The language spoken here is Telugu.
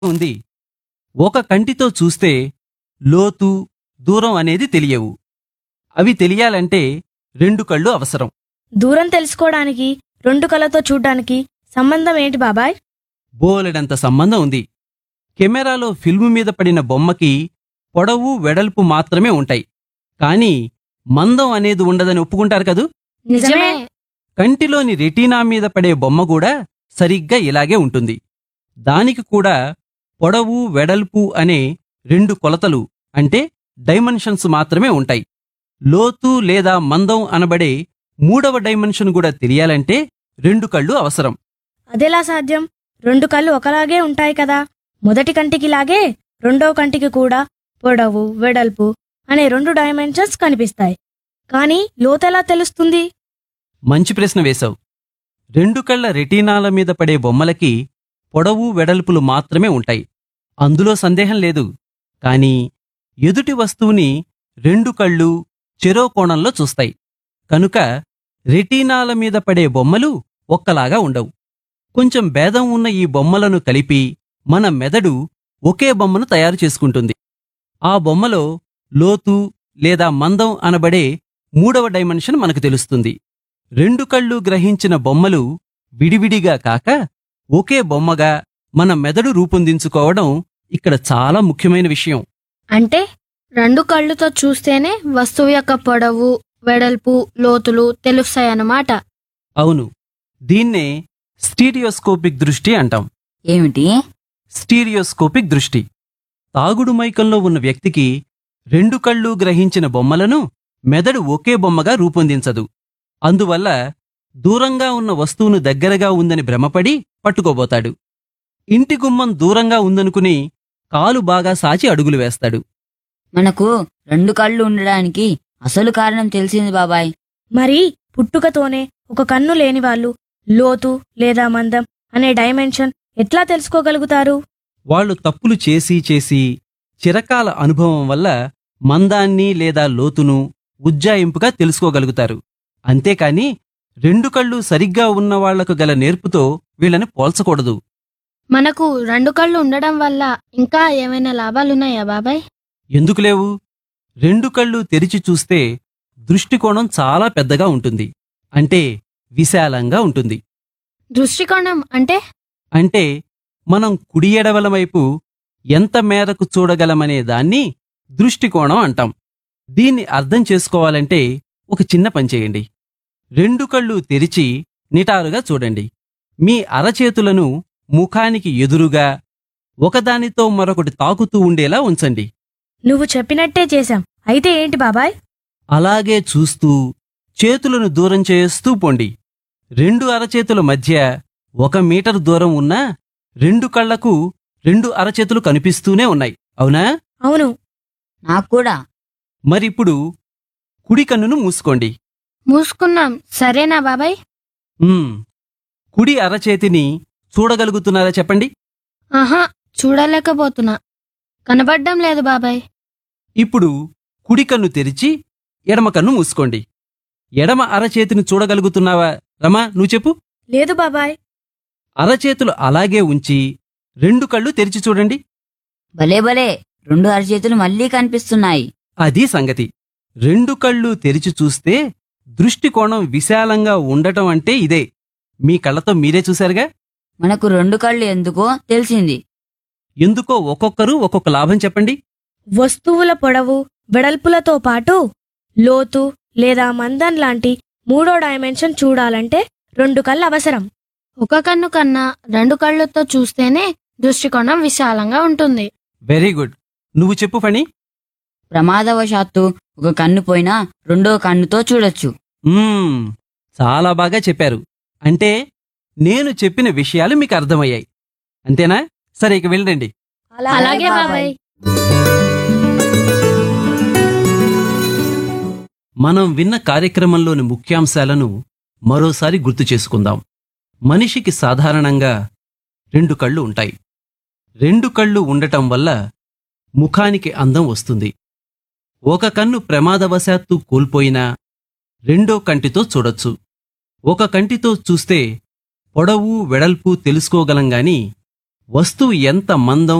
ఉంది ఒక కంటితో చూస్తే లోతు దూరం అనేది తెలియవు అవి తెలియాలంటే రెండు కళ్ళు అవసరం దూరం తెలుసుకోవడానికి రెండు కళ్ళతో చూడ్డానికి సంబంధం ఏంటి బాబాయ్ బోలెడంత సంబంధం ఉంది కెమెరాలో ఫిల్ము మీద పడిన బొమ్మకి పొడవు వెడల్పు మాత్రమే ఉంటాయి కానీ మందం అనేది ఉండదని ఒప్పుకుంటారు కదూ నిజమే కంటిలోని రెటీనా మీద పడే బొమ్మ కూడా సరిగ్గా ఇలాగే ఉంటుంది దానికి కూడా పొడవు వెడల్పు అనే రెండు కొలతలు అంటే డైమెన్షన్స్ మాత్రమే ఉంటాయి లోతు లేదా మందం అనబడే మూడవ డైమెన్షన్ కూడా తెలియాలంటే రెండు కళ్ళు అవసరం అదెలా సాధ్యం రెండు కళ్ళు ఒకలాగే ఉంటాయి కదా మొదటి కంటికి లాగే రెండో కంటికి కూడా పొడవు వెడల్పు అనే రెండు డైమెన్షన్స్ కనిపిస్తాయి కానీ లోతెలా తెలుస్తుంది మంచి ప్రశ్న వేశావు రెండు కళ్ళ రెటీనాల మీద పడే బొమ్మలకి పొడవు వెడల్పులు మాత్రమే ఉంటాయి అందులో సందేహం లేదు కానీ ఎదుటి వస్తువుని రెండు కళ్ళు చెరో కోణంలో చూస్తాయి కనుక రెటీనాల మీద పడే బొమ్మలు ఒక్కలాగా ఉండవు కొంచెం భేదం ఉన్న ఈ బొమ్మలను కలిపి మన మెదడు ఒకే బొమ్మను తయారు చేసుకుంటుంది ఆ బొమ్మలో లోతు లేదా మందం అనబడే మూడవ డైమెన్షన్ మనకు తెలుస్తుంది రెండు కళ్ళు గ్రహించిన బొమ్మలు విడివిడిగా కాక ఒకే బొమ్మగా మన మెదడు రూపొందించుకోవడం ఇక్కడ చాలా ముఖ్యమైన విషయం అంటే రెండు కళ్ళుతో చూస్తేనే వస్తువు యొక్క పొడవు వెడల్పు లోతులు తెలుస్తాయన్నమాట అవును దీన్నే స్టీరియోస్కోపిక్ దృష్టి అంటాం ఏమిటి స్టీరియోస్కోపిక్ దృష్టి తాగుడు మైకంలో ఉన్న వ్యక్తికి రెండు కళ్ళు గ్రహించిన బొమ్మలను మెదడు ఒకే బొమ్మగా రూపొందించదు అందువల్ల దూరంగా ఉన్న వస్తువును దగ్గరగా ఉందని భ్రమపడి పట్టుకోబోతాడు ఇంటి గుమ్మం దూరంగా ఉందనుకుని కాలు బాగా సాచి అడుగులు వేస్తాడు మనకు రెండు కళ్ళు ఉండడానికి అసలు కారణం తెలిసింది బాబాయ్ మరి పుట్టుకతోనే ఒక కన్ను లేని వాళ్ళు లోతు లేదా మందం అనే డైమెన్షన్ ఎట్లా తెలుసుకోగలుగుతారు వాళ్ళు తప్పులు చేసి చేసి చిరకాల అనుభవం వల్ల మందాన్ని లేదా లోతును ఉజ్జాయింపుగా తెలుసుకోగలుగుతారు అంతేకాని రెండు కళ్ళు సరిగ్గా ఉన్న వాళ్లకు గల నేర్పుతో వీళ్ళని పోల్చకూడదు మనకు రెండు కళ్ళు ఉండడం వల్ల ఇంకా ఏమైనా లాభాలున్నాయా బాబాయ్ ఎందుకు లేవు రెండు కళ్ళు తెరిచి చూస్తే దృష్టికోణం చాలా పెద్దగా ఉంటుంది అంటే విశాలంగా ఉంటుంది దృష్టికోణం అంటే అంటే మనం కుడి ఎడవల వైపు ఎంత మేరకు చూడగలమనే దాన్ని దృష్టికోణం అంటాం దీన్ని అర్థం చేసుకోవాలంటే ఒక చిన్న పని చేయండి రెండు కళ్ళు తెరిచి నిటారుగా చూడండి మీ అరచేతులను ముఖానికి ఎదురుగా ఒకదానితో మరొకటి తాకుతూ ఉండేలా ఉంచండి నువ్వు చెప్పినట్టే చేశాం అయితే ఏంటి బాబాయ్ అలాగే చూస్తూ చేతులను దూరం చేస్తూ పోండి రెండు అరచేతుల మధ్య ఒక మీటర్ దూరం ఉన్నా రెండు కళ్లకు రెండు అరచేతులు కనిపిస్తూనే ఉన్నాయి అవునా అవును నాకు కూడా మరిప్పుడు కుడి కన్నును మూసుకోండి మూసుకున్నాం సరేనా బాబాయ్ ఉమ్, కుడి అరచేతిని చూడగలుగుతున్నారా చెప్పండి ఆహా చూడలేకపోతున్నా కనబడ్డం లేదు బాబాయ్ ఇప్పుడు కుడి కన్ను తెరిచి ఎడమ కన్ను మూసుకోండి ఎడమ అరచేతిని చూడగలుగుతున్నావా రమా నువ్వు చెప్పు లేదు బాబాయ్ అరచేతులు అలాగే ఉంచి రెండు కళ్ళు తెరిచి చూడండి భలే భలే రెండు అరచేతులు మళ్ళీ కనిపిస్తున్నాయి అది సంగతి రెండు కళ్ళు తెరిచి చూస్తే దృష్టికోణం విశాలంగా ఉండటం అంటే ఇదే మీ కళ్ళతో మీరే చూశారుగా మనకు రెండు కళ్ళు ఎందుకో తెలిసింది ఎందుకో ఒక్కొక్కరు ఒక్కొక్క లాభం చెప్పండి వస్తువుల పొడవు వెడల్పులతో పాటు లోతు లేదా మందం లాంటి మూడో డైమెన్షన్ చూడాలంటే రెండు కళ్ళు అవసరం ఒక కన్ను కన్నా రెండు కళ్ళతో చూస్తేనే దృష్టికోణం విశాలంగా ఉంటుంది వెరీ గుడ్ నువ్వు చెప్పు ఫణి ప్రమాదవశాత్తు ఒక కన్ను పోయినా రెండో కన్నుతో చూడొచ్చు మ్మ్, చాలా బాగా చెప్పారు అంటే నేను చెప్పిన విషయాలు మీకు అర్థమయ్యాయి అంతేనా సరే ఇక వెళ్ళండి అలాగే బాబాయ్ మనం విన్న కార్యక్రమంలోని ముఖ్యాంశాలను మరోసారి గుర్తు చేసుకుందాం మనిషికి సాధారణంగా రెండు కళ్ళు ఉంటాయి రెండు కళ్ళు ఉండటం వల్ల ముఖానికి అందం వస్తుంది ఒక కన్ను ప్రమాదవశాత్తు కోల్పోయినా రెండో కంటితో చూడొచ్చు ఒక కంటితో చూస్తే పొడవు వెడల్పు తెలుసుకోగలం గాని వస్తువు ఎంత మందం